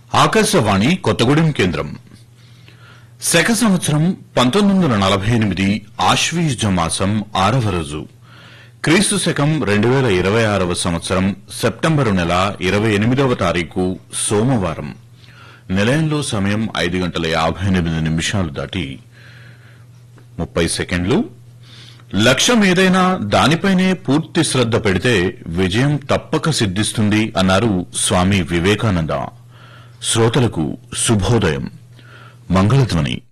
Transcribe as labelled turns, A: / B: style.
A: ఆకాశవాణి కొత్తగూడెం కేంద్రం శక సంవత్సరం పంతొమ్మిది వందల నలభై ఎనిమిది ఆశ్వీజ మాసం ఆరవ రోజు క్రీస్తు శకం రెండు వేల ఇరవై ఆరవ సంవత్సరం సెప్టెంబరు నెల ఇరవై ఎనిమిదవ తారీఖు సోమవారం నిలయంలో సమయం ఐదు గంటల యాభై ఎనిమిది నిమిషాలు దాటి ముప్పై సెకండ్లు లక్ష్యం ఏదైనా దానిపైనే పూర్తి శ్రద్ధ పెడితే విజయం తప్పక సిద్ధిస్తుంది అన్నారు స్వామి వివేకానంద శ్రోతలకు శుభోదయం మంగళధ్వని